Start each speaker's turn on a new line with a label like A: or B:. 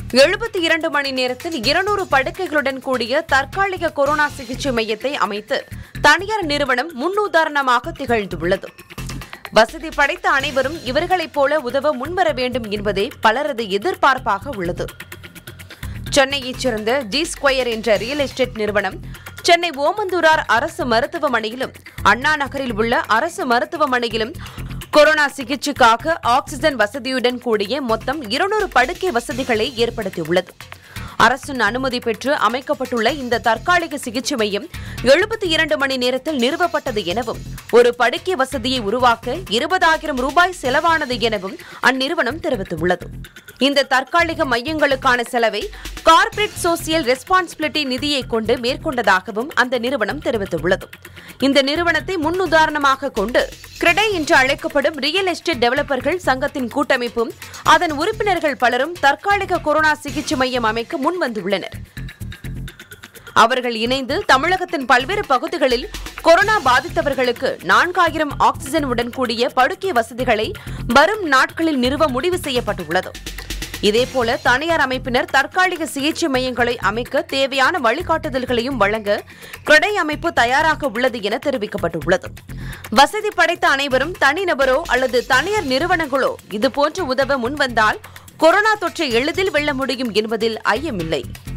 A: எழுபத்தி இரண்டு மணி நேரத்தில் இருநூறு படுக்கைகளுடன் கூடிய தற்காலிக கொரோனா சிகிச்சை மையத்தை அமைத்து தனியார் நிறுவனம் முன்னுதாரணமாக திகழ்ந்துள்ளது வசதி படைத்த அனைவரும் இவர்களைப் போல உதவ முன்வர வேண்டும் என்பதே பலரது எதிர்பார்ப்பாக உள்ளது சென்னையைச் சேர்ந்த ஜி ஸ்கொயர் என்ற ரியல் எஸ்டேட் நிறுவனம் சென்னை ஓமந்தூரார் அரசு மருத்துவமனையிலும் அண்ணா நகரில் உள்ள அரசு மருத்துவமனையிலும் கொரோனா சிகிச்சைக்காக ஆக்ஸிஜன் வசதியுடன் கூடிய மொத்தம் இருநூறு படுக்கை வசதிகளை ஏற்படுத்தியுள்ளது அரசின் அனுமதி பெற்று அமைக்கப்பட்டுள்ள இந்த தற்காலிக சிகிச்சை மையம் எழுபத்தி இரண்டு மணி நேரத்தில் நிறுவப்பட்டது எனவும் ஒரு படுக்கை வசதியை உருவாக்க இருபதாயிரம் ரூபாய் செலவானது எனவும் அந்நிறுவனம் தெரிவித்துள்ளது இந்த தற்காலிக மையங்களுக்கான செலவை கார்ப்பரேட் சோசியல் ரெஸ்பான்சிபிலிட்டி நிதியை கொண்டு மேற்கொண்டதாகவும் அந்த நிறுவனம் தெரிவித்துள்ளது இந்த நிறுவனத்தை முன்னுதாரணமாக கொண்டு கிரெடை என்று அழைக்கப்படும் ரியல் எஸ்டேட் டெவலப்பர்கள் சங்கத்தின் கூட்டமைப்பும் அதன் உறுப்பினர்கள் பலரும் தற்காலிக கொரோனா சிகிச்சை மையம் அமைக்க முன்வந்துள்ளனர் அவர்கள் இணைந்து தமிழகத்தின் பல்வேறு பகுதிகளில் கொரோனா பாதித்தவர்களுக்கு நான்காயிரம் ஆக்ஸிஜன் உடன் கூடிய படுக்கை வசதிகளை வரும் நாட்களில் நிறுவ முடிவு செய்யப்பட்டுள்ளது இதேபோல தனியார் அமைப்பினர் தற்காலிக சிகிச்சை மையங்களை அமைக்க தேவையான வழிகாட்டுதல்களையும் வழங்க கிரடை அமைப்பு தயாராக உள்ளது என தெரிவிக்கப்பட்டுள்ளது வசதி படைத்த அனைவரும் தனிநபரோ அல்லது தனியார் நிறுவனங்களோ இதுபோன்று உதவ முன்வந்தால் கொரோனா தொற்றை எளிதில் வெல்ல முடியும் என்பதில் ஐயமில்லை